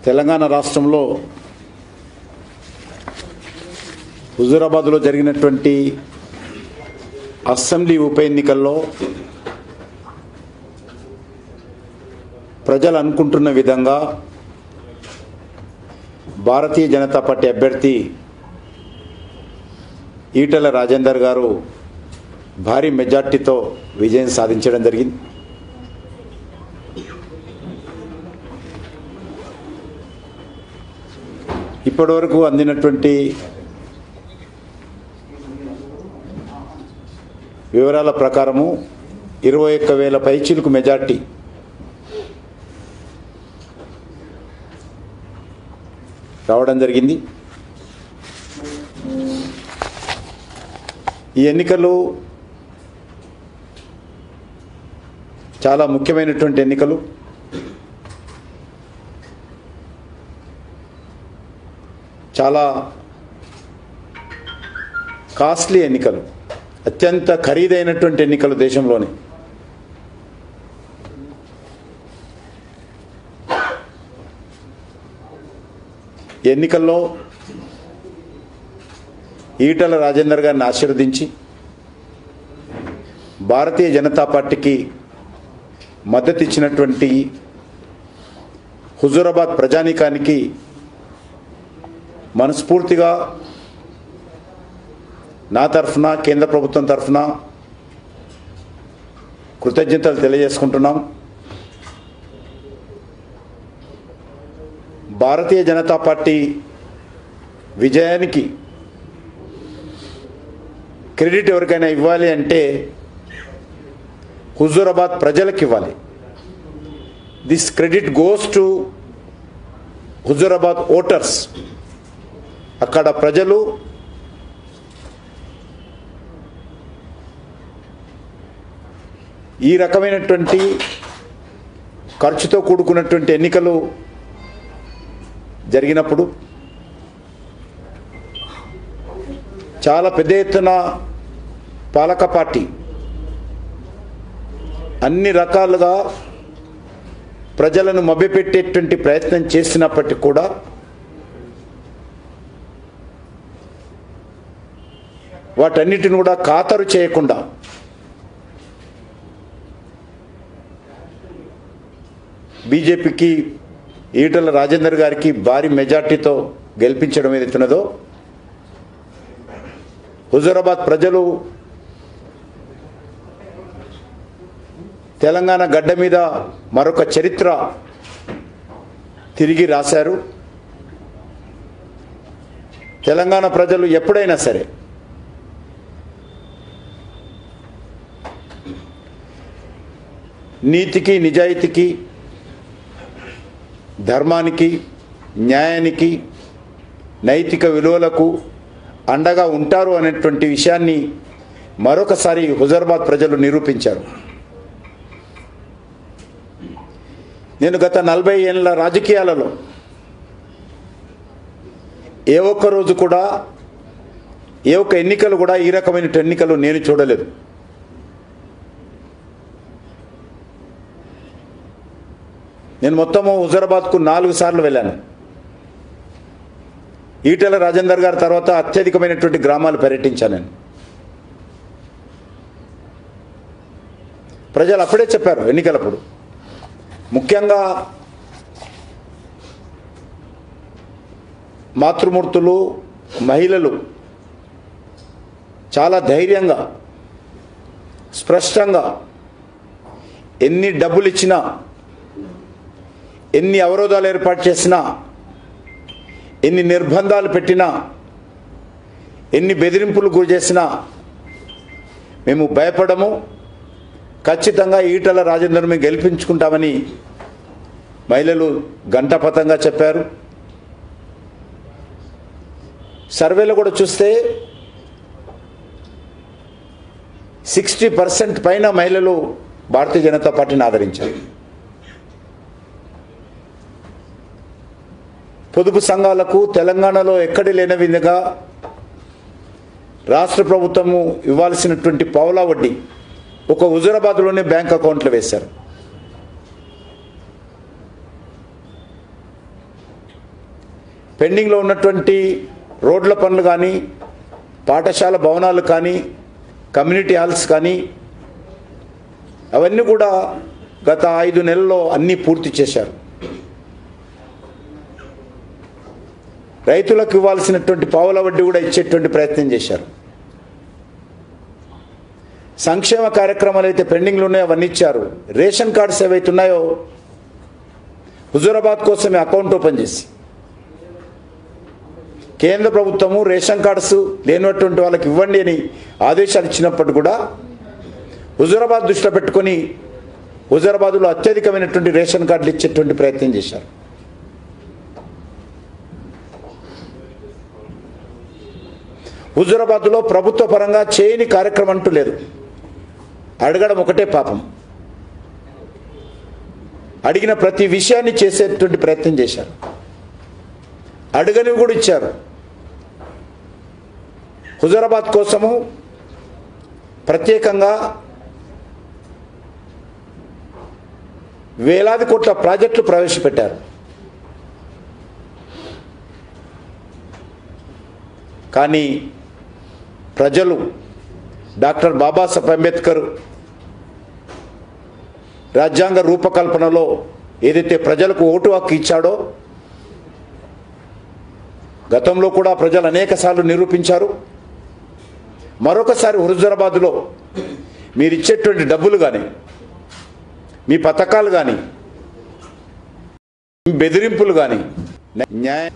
తెలంగాణ రాష్ట్రంలో హుజూరాబాద్లో జరిగినటువంటి అసెంబ్లీ ఉప ఎన్నికల్లో ప్రజలు అనుకుంటున్న విధంగా భారతీయ జనతా పార్టీ అభ్యర్థి ఈటల రాజేందర్ గారు భారీ మెజార్టీతో విజయం సాధించడం జరిగింది ఇప్పటివరకు అందినటువంటి వివరాల ప్రకారము ఇరవై ఒక్క వేల పైచీలకు మెజార్టీ రావడం జరిగింది ఈ ఎన్నికలు చాలా ముఖ్యమైనటువంటి ఎన్నికలు చాలా కాస్ట్లీ ఎన్నికలు అత్యంత ఖరీదైనటువంటి ఎన్నికలు దేశంలోని ఎన్నికల్లో ఈటల రాజేందర్ గారిని ఆశీర్వదించి భారతీయ జనతా పార్టీకి మద్దతు ఇచ్చినటువంటి హుజూరాబాద్ ప్రజానీకానికి మనస్ఫూర్తిగా నా తరఫున కేంద్ర ప్రభుత్వం తరఫున కృతజ్ఞతలు తెలియజేసుకుంటున్నాం భారతీయ జనతా పార్టీ విజయానికి క్రెడిట్ ఎవరికైనా ఇవ్వాలి అంటే హుజూరాబాద్ ప్రజలకు ఇవ్వాలి this credit goes to Huzurabad voters అక్కడ ప్రజలు ఈ రకమైనటువంటి ఖర్చుతో కూడుకున్నటువంటి ఎన్నికలు జరిగినప్పుడు చాలా పెద్ద ఎత్తున పాలక పార్టీ అన్ని రకాలుగా ప్రజలను మభ్యపెట్టేటువంటి ప్రయత్నం చేసినప్పటికీ కూడా వాటన్నిటిని కూడా ఖాతరు చేయకుండా బీజేపీకి ఈటల రాజేందర్ గారికి భారీ మెజార్టీతో గెలిపించడం ఏదైతున్నదో హుజూరాబాద్ ప్రజలు తెలంగాణ గడ్డ మీద మరొక చరిత్ర తిరిగి రాశారు తెలంగాణ ప్రజలు ఎప్పుడైనా సరే నీతికి నిజాయితీకి ధర్మానికి న్యాయానికి నైతిక విలువలకు అండగా ఉంటారు అనేటువంటి విషయాన్ని మరొకసారి హుజరాబాద్ ప్రజలు నిరూపించారు నేను గత నలభై ఏళ్ళ రాజకీయాలలో ఏ ఒక్క రోజు కూడా ఏ ఒక్క ఎన్నికలు కూడా ఈ రకమైన ఎన్నికలు నేను చూడలేదు నేను మొత్తము హుజరాబాద్కు నాలుగు సార్లు వెళ్ళాను ఈటెల రాజేందర్ గారి తర్వాత అత్యధికమైనటువంటి గ్రామాలు పర్యటించాను నేను ప్రజలు అప్పుడే చెప్పారు ఎన్నికలప్పుడు ముఖ్యంగా మాతృమూర్తులు మహిళలు చాలా ధైర్యంగా స్పష్టంగా ఎన్ని డబ్బులు ఇచ్చినా ఎన్ని అవరోధాలు ఏర్పాటు చేసినా ఎన్ని నిర్బంధాలు పెట్టినా ఎన్ని బెదిరింపులు గురి చేసినా మేము భయపడము ఖచ్చితంగా ఈటల రాజేందర్ మేము గెలిపించుకుంటామని మహిళలు గంటపతంగా చెప్పారు సర్వేలో కూడా చూస్తే సిక్స్టీ పర్సెంట్ పైన మహిళలు భారతీయ జనతా పార్టీని ఆదరించారు పొదుపు సంఘాలకు తెలంగాణలో ఎక్కడి లేని విధంగా రాష్ట్ర ప్రభుత్వము ఇవ్వాల్సినటువంటి పావులా వడ్డీ ఒక హుజురాబాద్లోనే బ్యాంక్ అకౌంట్లో వేశారు పెండింగ్లో ఉన్నటువంటి రోడ్ల పనులు కానీ పాఠశాల భవనాలు కానీ కమ్యూనిటీ హాల్స్ కానీ అవన్నీ కూడా గత ఐదు నెలల్లో అన్నీ పూర్తి చేశారు రైతులకు ఇవ్వాల్సినటువంటి పావుల వడ్డీ కూడా ఇచ్చేటువంటి ప్రయత్నం చేశారు సంక్షేమ కార్యక్రమాలు అయితే పెండింగ్లు ఉన్నాయో అవన్నీ ఇచ్చారు రేషన్ కార్డ్స్ ఏవైతే ఉన్నాయో హుజూరాబాద్ కోసమే అకౌంట్ ఓపెన్ చేసి కేంద్ర ప్రభుత్వము రేషన్ కార్డ్స్ లేనటువంటి వాళ్ళకి ఇవ్వండి అని ఆదేశాలు ఇచ్చినప్పుడు కూడా హుజూరాబాద్ దృష్టిలో పెట్టుకొని హుజూరాబాద్లో అత్యధికమైనటువంటి రేషన్ కార్డులు ఇచ్చేటువంటి ప్రయత్నం చేశారు హుజూరాబాద్లో ప్రభుత్వ పరంగా చేయని కార్యక్రమం అంటూ లేదు అడగడం ఒకటే పాపం అడిగిన ప్రతి విషయాన్ని చేసేటువంటి ప్రయత్నం చేశారు అడగనివి కూడా ఇచ్చారు హుజరాబాద్ కోసము ప్రత్యేకంగా వేలాది కోట్ల ప్రాజెక్టులు ప్రవేశపెట్టారు కానీ ప్రజలు డాక్టర్ బాబాసాహెబ్ అంబేద్కర్ రాజ్యాంగ రూపకల్పనలో ఏదైతే ప్రజలకు ఓటు హక్కు ఇచ్చాడో గతంలో కూడా ప్రజలు అనేక సార్లు నిరూపించారు మరొకసారి హుజరాబాద్లో మీరు ఇచ్చేటువంటి డబ్బులు కానీ మీ పథకాలు కానీ మీ బెదిరింపులు కానీ న్యాయ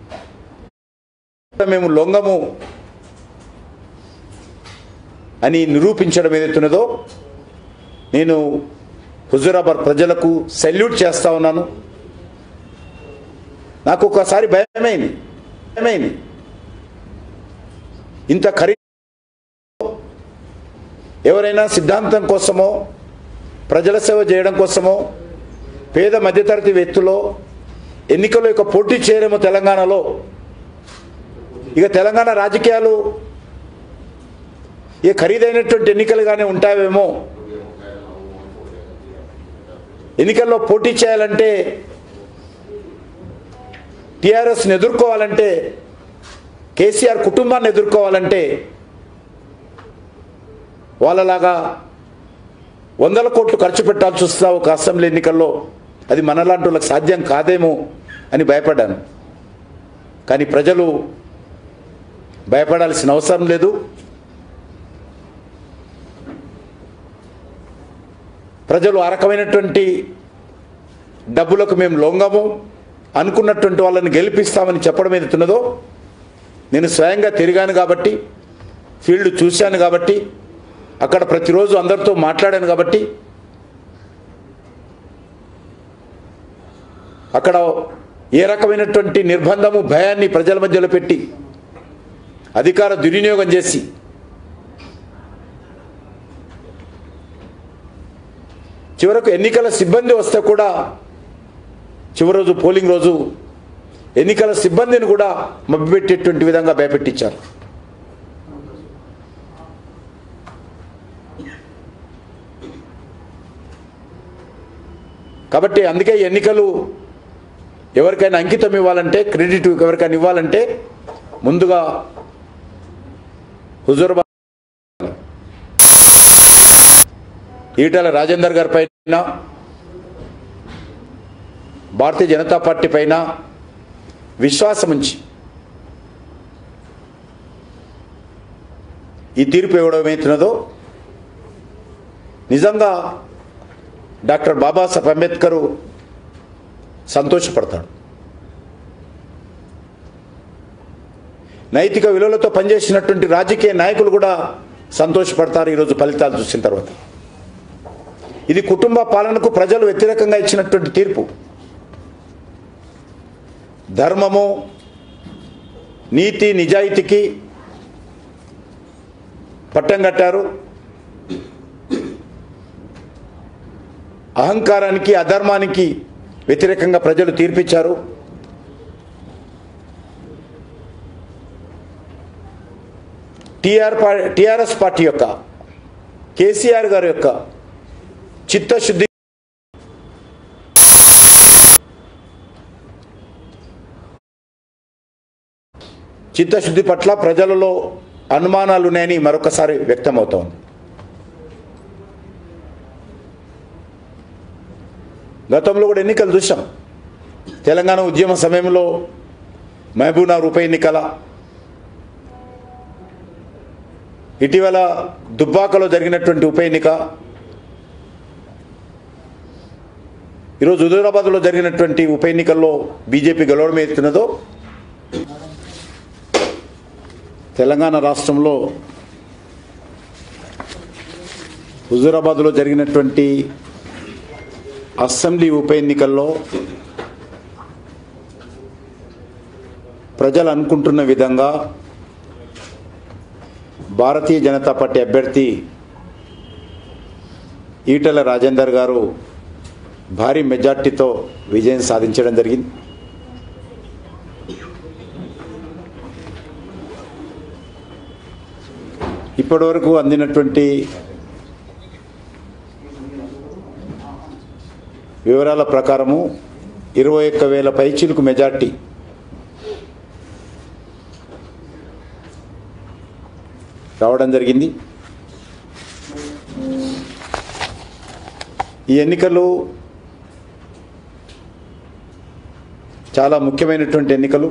మేము లొంగము అని నిరూపించడం ఏదైతున్నదో నేను హుజూరాబాద్ ప్రజలకు సెల్యూట్ చేస్తా ఉన్నాను నాకు ఒకసారి భయమైంది భయమైంది ఇంత ఖరీ ఎవరైనా సిద్ధాంతం కోసమో ప్రజల సేవ చేయడం కోసమో పేద మధ్యతరగతి వ్యక్తులో ఎన్నికల్లో ఇక పోటీ చేయరేమో తెలంగాణలో ఇక తెలంగాణ రాజకీయాలు ఏ ఖరీదైనటువంటి ఎన్నికలుగానే ఉంటావేమో ఎన్నికల్లో పోటీ చేయాలంటే టీఆర్ఎస్ని ఎదుర్కోవాలంటే కేసీఆర్ కుటుంబాన్ని ఎదుర్కోవాలంటే వాళ్ళలాగా వందల కోట్లు ఖర్చు పెట్టాల్సి వస్తా ఒక అసెంబ్లీ ఎన్నికల్లో అది మనలాంటి వాళ్ళకి సాధ్యం కాదేమో అని భయపడ్డాను కానీ ప్రజలు భయపడాల్సిన అవసరం లేదు ప్రజలు ఆ రకమైనటువంటి డబ్బులకు మేము లొంగము అనుకున్నటువంటి వాళ్ళని గెలిపిస్తామని చెప్పడం ఏదైతున్నదో నేను స్వయంగా తిరిగాను కాబట్టి ఫీల్డ్ చూశాను కాబట్టి అక్కడ ప్రతిరోజు అందరితో మాట్లాడాను కాబట్టి అక్కడ ఏ రకమైనటువంటి నిర్బంధము భయాన్ని ప్రజల మధ్యలో పెట్టి అధికార దుర్వినియోగం చేసి చివరకు ఎన్నికల సిబ్బంది వస్తే కూడా చివరి రోజు పోలింగ్ రోజు ఎన్నికల సిబ్బందిని కూడా మభ్యపెట్టేటువంటి విధంగా భయపెట్టించారు కాబట్టి అందుకే ఎన్నికలు ఎవరికైనా అంకితం ఇవ్వాలంటే క్రెడిట్ ఎవరికైనా ఇవ్వాలంటే ముందుగా హుజూర్బాద్ ఈటల రాజేందర్ గారి పైన భారతీయ జనతా పార్టీ పైన విశ్వాసం ఉంచి ఈ తీర్పు ఇవ్వడం ఏమవుతున్నదో నిజంగా డాక్టర్ బాబాసాహెబ్ అంబేద్కర్ సంతోషపడతాడు నైతిక విలువలతో పనిచేసినటువంటి రాజకీయ నాయకులు కూడా సంతోషపడతారు ఈరోజు ఫలితాలు చూసిన తర్వాత ఇది కుటుంబ పాలనకు ప్రజలు వ్యతిరేకంగా ఇచ్చినటువంటి తీర్పు ధర్మము నీతి నిజాయితీకి పట్టం కట్టారు అహంకారానికి అధర్మానికి వ్యతిరేకంగా ప్రజలు తీర్పిచ్చారు టిఆర్ టిఆర్ఎస్ పార్టీ యొక్క కేసీఆర్ గారి యొక్క చిత్తశుద్ధి చిత్తశుద్ధి పట్ల ప్రజలలో అనుమానాలు ఉన్నాయని మరొకసారి వ్యక్తమవుతోంది గతంలో కూడా ఎన్నికలు చూసాం తెలంగాణ ఉద్యమ సమయంలో మహబూబ్నగర్ ఉప ఎన్నికల ఇటీవల దుబ్బాకలో జరిగినటువంటి ఉప ఎన్నిక ఈరోజు హుజూరాబాద్లో జరిగినటువంటి ఉప ఎన్నికల్లో బీజేపీ గెలవడం ఎత్తున్నదో తెలంగాణ రాష్ట్రంలో హుజూరాబాద్లో జరిగినటువంటి అసెంబ్లీ ఉప ఎన్నికల్లో ప్రజలు అనుకుంటున్న విధంగా భారతీయ జనతా పార్టీ అభ్యర్థి ఈటల రాజేందర్ గారు భారీ మెజార్టీతో విజయం సాధించడం జరిగింది ఇప్పటివరకు అందినటువంటి వివరాల ప్రకారము ఇరవై ఒక్క వేల పైచీలకు మెజార్టీ రావడం జరిగింది ఈ ఎన్నికలు చాలా ముఖ్యమైనటువంటి ఎన్నికలు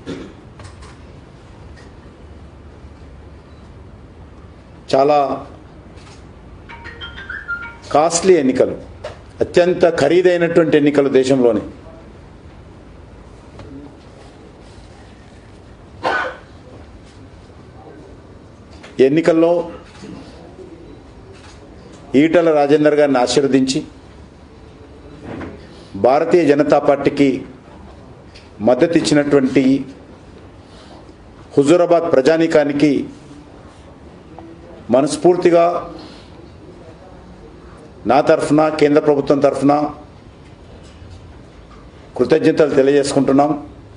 చాలా కాస్ట్లీ ఎన్నికలు అత్యంత ఖరీదైనటువంటి ఎన్నికలు దేశంలోని ఈ ఎన్నికల్లో ఈటల రాజేందర్ గారిని ఆశీర్వదించి భారతీయ జనతా పార్టీకి మద్దతు ఇచ్చినటువంటి హుజూరాబాద్ ప్రజానీకానికి మనస్ఫూర్తిగా నా తరఫున కేంద్ర ప్రభుత్వం తరఫున కృతజ్ఞతలు తెలియజేసుకుంటున్నాం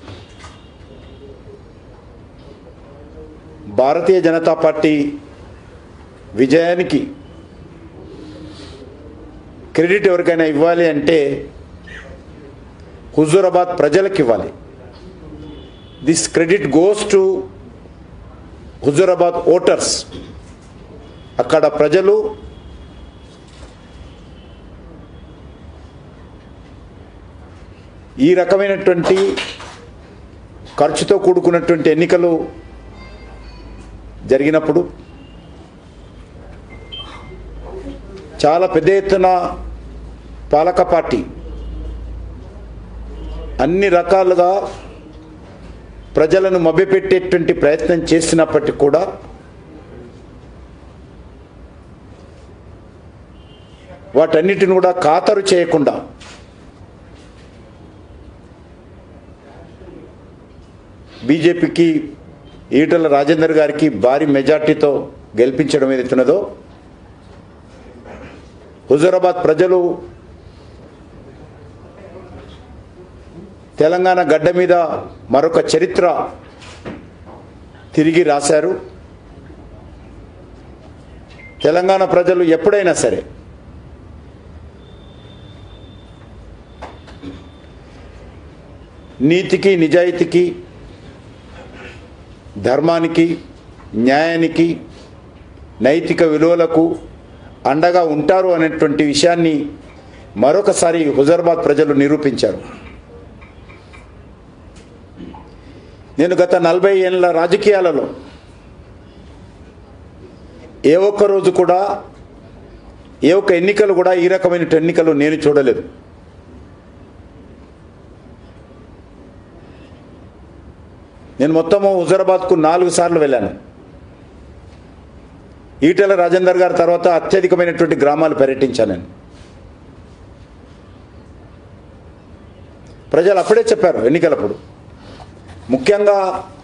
భారతీయ జనతా పార్టీ విజయానికి క్రెడిట్ ఎవరికైనా ఇవ్వాలి అంటే హుజూరాబాద్ ప్రజలకు ఇవ్వాలి this credit goes to Huzurabad voters అక్కడ ప్రజలు ఈ రకమైనటువంటి ఖర్చుతో కూడుకున్నటువంటి ఎన్నికలు జరిగినప్పుడు చాలా పెద్ద ఎత్తున పాలక పార్టీ అన్ని రకాలుగా ప్రజలను మభ్యపెట్టేటువంటి ప్రయత్నం చేసినప్పటికీ కూడా వాటన్నిటిని కూడా ఖాతరు చేయకుండా బీజేపీకి ఈటల రాజేందర్ గారికి భారీ మెజార్టీతో గెలిపించడం ఏదైతున్నదో హుజూరాబాద్ ప్రజలు తెలంగాణ గడ్డ మీద మరొక చరిత్ర తిరిగి రాశారు తెలంగాణ ప్రజలు ఎప్పుడైనా సరే నీతికి నిజాయితీకి ధర్మానికి న్యాయానికి నైతిక విలువలకు అండగా ఉంటారు అనేటువంటి విషయాన్ని మరొకసారి హుజర్బాద్ ప్రజలు నిరూపించారు నేను గత నలభై ఏళ్ళ రాజకీయాలలో ఏ ఒక్క రోజు కూడా ఏ ఒక్క ఎన్నికలు కూడా ఈ రకమైన ఎన్నికలు నేను చూడలేదు నేను మొత్తము హుజరాబాద్కు నాలుగు సార్లు వెళ్ళాను ఈటెల రాజేందర్ గారి తర్వాత అత్యధికమైనటువంటి గ్రామాలు పర్యటించాను నేను ప్రజలు అప్పుడే చెప్పారు ఎన్నికలప్పుడు ముఖ్యంగా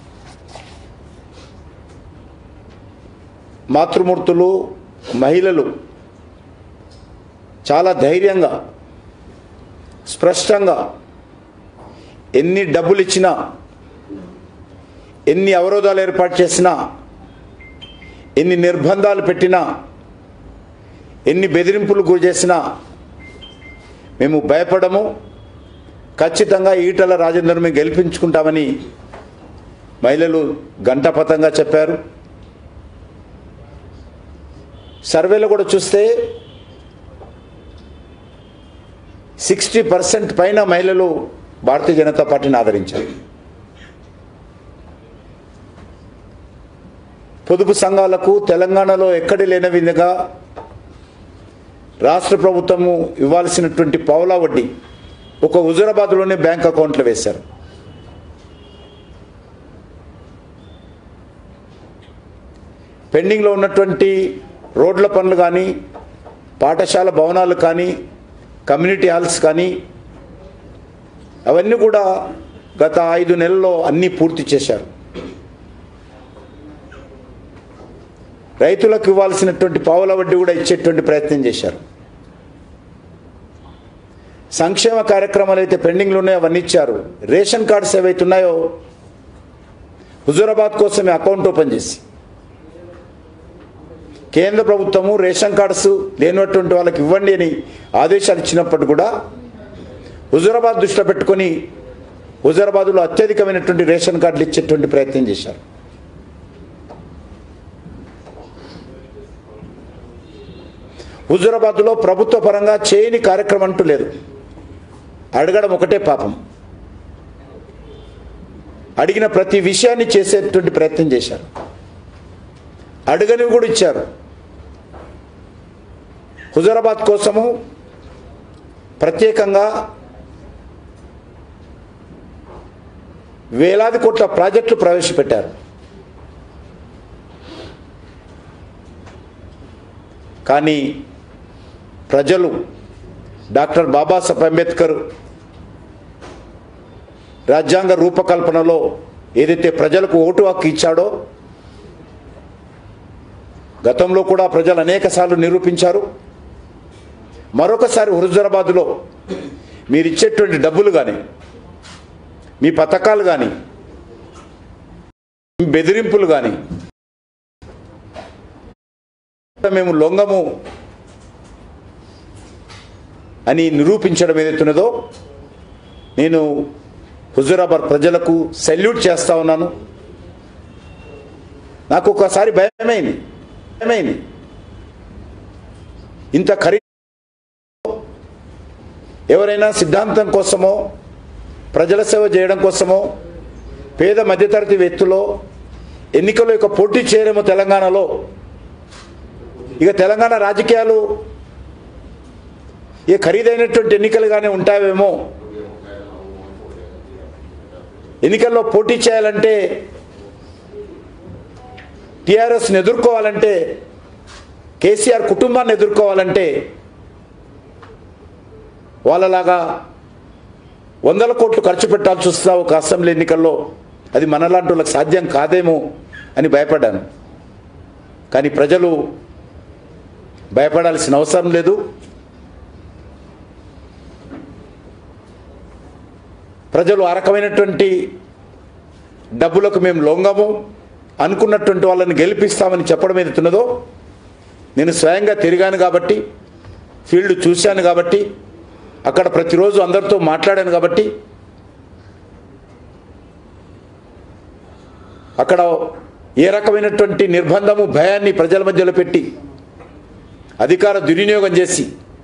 మాతృమూర్తులు మహిళలు చాలా ధైర్యంగా స్పష్టంగా ఎన్ని డబ్బులు ఇచ్చినా ఎన్ని అవరోధాలు ఏర్పాటు చేసినా ఎన్ని నిర్బంధాలు పెట్టినా ఎన్ని బెదిరింపులు గురి చేసినా మేము భయపడము ఖచ్చితంగా ఈటల రాజేందర్ మేము గెలిపించుకుంటామని మహిళలు గంటపథంగా చెప్పారు సర్వేలో కూడా చూస్తే సిక్స్టీ పర్సెంట్ పైన మహిళలు భారతీయ జనతా పార్టీని ఆదరించారు పొదుపు సంఘాలకు తెలంగాణలో ఎక్కడి లేని విధంగా రాష్ట్ర ప్రభుత్వము ఇవ్వాల్సినటువంటి పావులా వడ్డీ ఒక హుజురాబాద్లోనే బ్యాంక్ అకౌంట్లో వేశారు పెండింగ్లో ఉన్నటువంటి రోడ్ల పనులు కానీ పాఠశాల భవనాలు కానీ కమ్యూనిటీ హాల్స్ కానీ అవన్నీ కూడా గత ఐదు నెలల్లో అన్నీ పూర్తి చేశారు రైతులకు ఇవ్వాల్సినటువంటి పావుల వడ్డీ కూడా ఇచ్చేటువంటి ప్రయత్నం చేశారు సంక్షేమ కార్యక్రమాలు అయితే పెండింగ్లో ఉన్నాయో అవన్నీ ఇచ్చారు రేషన్ కార్డ్స్ ఏవైతే ఉన్నాయో హుజూరాబాద్ కోసమే అకౌంట్ ఓపెన్ చేసి కేంద్ర ప్రభుత్వము రేషన్ కార్డ్స్ లేనటువంటి వాళ్ళకి ఇవ్వండి అని ఆదేశాలు ఇచ్చినప్పటికీ కూడా హుజూరాబాద్ దృష్టిలో పెట్టుకొని హుజూరాబాద్లో అత్యధికమైనటువంటి రేషన్ కార్డులు ఇచ్చేటువంటి ప్రయత్నం చేశారు హుజూరాబాద్లో ప్రభుత్వ పరంగా చేయని కార్యక్రమం అంటూ లేదు అడగడం ఒకటే పాపం అడిగిన ప్రతి విషయాన్ని చేసేటువంటి ప్రయత్నం చేశారు అడగనివి కూడా ఇచ్చారు హుజరాబాద్ కోసము ప్రత్యేకంగా వేలాది కోట్ల ప్రాజెక్టులు ప్రవేశపెట్టారు కానీ ప్రజలు డాక్టర్ బాబాసాహెబ్ అంబేద్కర్ రాజ్యాంగ రూపకల్పనలో ఏదైతే ప్రజలకు ఓటు హక్కు ఇచ్చాడో గతంలో కూడా ప్రజలు అనేక సార్లు నిరూపించారు మరొకసారి హుజరాబాద్లో మీరు ఇచ్చేటువంటి డబ్బులు కానీ మీ పథకాలు కానీ మీ బెదిరింపులు కానీ మేము లొంగము అని నిరూపించడం ఏదైతున్నదో నేను హుజూరాబాద్ ప్రజలకు సెల్యూట్ చేస్తా ఉన్నాను నాకు ఒకసారి భయమైంది భయమైంది ఇంత ఖరీదు ఎవరైనా సిద్ధాంతం కోసమో ప్రజల సేవ చేయడం కోసమో పేద మధ్యతరగతి వ్యక్తులో ఎన్నికల్లో ఇక పోటీ చేయరేమో తెలంగాణలో ఇక తెలంగాణ రాజకీయాలు ఇక ఖరీదైనటువంటి ఎన్నికలుగానే ఉంటావేమో ఎన్నికల్లో పోటీ చేయాలంటే టీఆర్ఎస్ని ఎదుర్కోవాలంటే కేసీఆర్ కుటుంబాన్ని ఎదుర్కోవాలంటే వాళ్ళలాగా వందల కోట్లు ఖర్చు పెట్టాల్సి వస్తా ఒక అసెంబ్లీ ఎన్నికల్లో అది మనలాంటి వాళ్ళకి సాధ్యం కాదేమో అని భయపడ్డాను కానీ ప్రజలు భయపడాల్సిన అవసరం లేదు ప్రజలు ఆ రకమైనటువంటి డబ్బులకు మేము లొంగము అనుకున్నటువంటి వాళ్ళని గెలిపిస్తామని చెప్పడం ఏదైతున్నదో నేను స్వయంగా తిరిగాను కాబట్టి ఫీల్డ్ చూశాను కాబట్టి అక్కడ ప్రతిరోజు అందరితో మాట్లాడాను కాబట్టి అక్కడ ఏ రకమైనటువంటి నిర్బంధము భయాన్ని ప్రజల మధ్యలో పెట్టి అధికార దుర్వినియోగం చేసి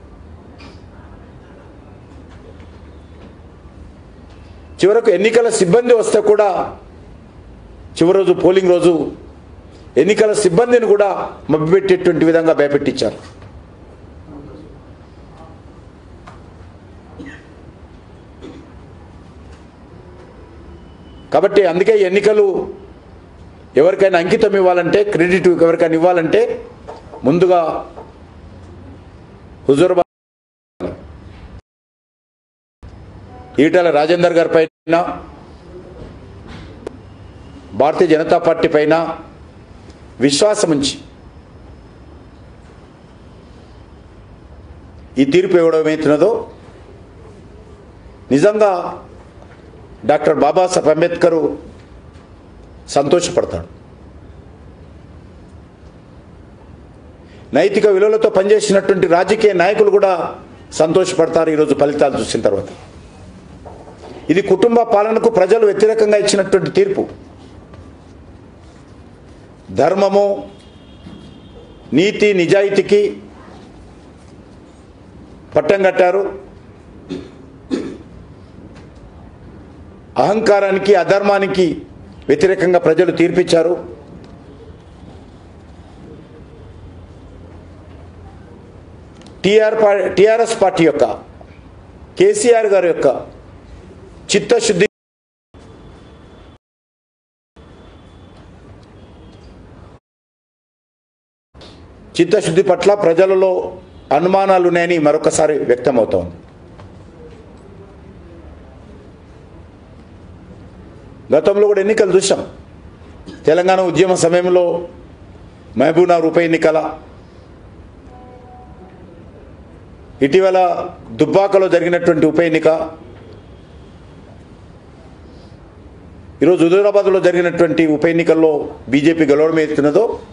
చివరకు ఎన్నికల సిబ్బంది వస్తే కూడా చివరి రోజు పోలింగ్ రోజు ఎన్నికల సిబ్బందిని కూడా మభ్యపెట్టేటువంటి విధంగా భయపెట్టించారు కాబట్టి అందుకే ఎన్నికలు ఎవరికైనా అంకితం ఇవ్వాలంటే క్రెడిట్ ఎవరికైనా ఇవ్వాలంటే ముందుగా హుజూర్బా ఈటల రాజేందర్ గారి పైన భారతీయ జనతా పార్టీ పైన విశ్వాసం ఉంచి ఈ తీర్పు ఇవ్వడం ఏమవుతున్నదో నిజంగా డాక్టర్ బాబాసాహెబ్ అంబేద్కర్ సంతోషపడతాడు నైతిక విలువలతో పనిచేసినటువంటి రాజకీయ నాయకులు కూడా సంతోషపడతారు ఈరోజు ఫలితాలు చూసిన తర్వాత ఇది కుటుంబ పాలనకు ప్రజలు వ్యతిరేకంగా ఇచ్చినటువంటి తీర్పు ధర్మము నీతి నిజాయితీకి పట్టం కట్టారు అహంకారానికి అధర్మానికి వ్యతిరేకంగా ప్రజలు తీర్పిచ్చారు టిఆర్ పా టిఆర్ఎస్ పార్టీ యొక్క కేసీఆర్ గారి యొక్క చిత్తశుద్ధి చిత్తశుద్ధి పట్ల ప్రజలలో అనుమానాలు ఉన్నాయని మరొకసారి వ్యక్తమవుతోంది గతంలో కూడా ఎన్నికలు చూసాం తెలంగాణ ఉద్యమ సమయంలో మహబూబ్నగర్ ఉప ఎన్నికల ఇటీవల దుబ్బాకలో జరిగినటువంటి ఉప ఎన్నిక ఈరోజు హుజూరాబాద్లో జరిగినటువంటి ఉప ఎన్నికల్లో బీజేపీ గెలవడం ఏతున్నదో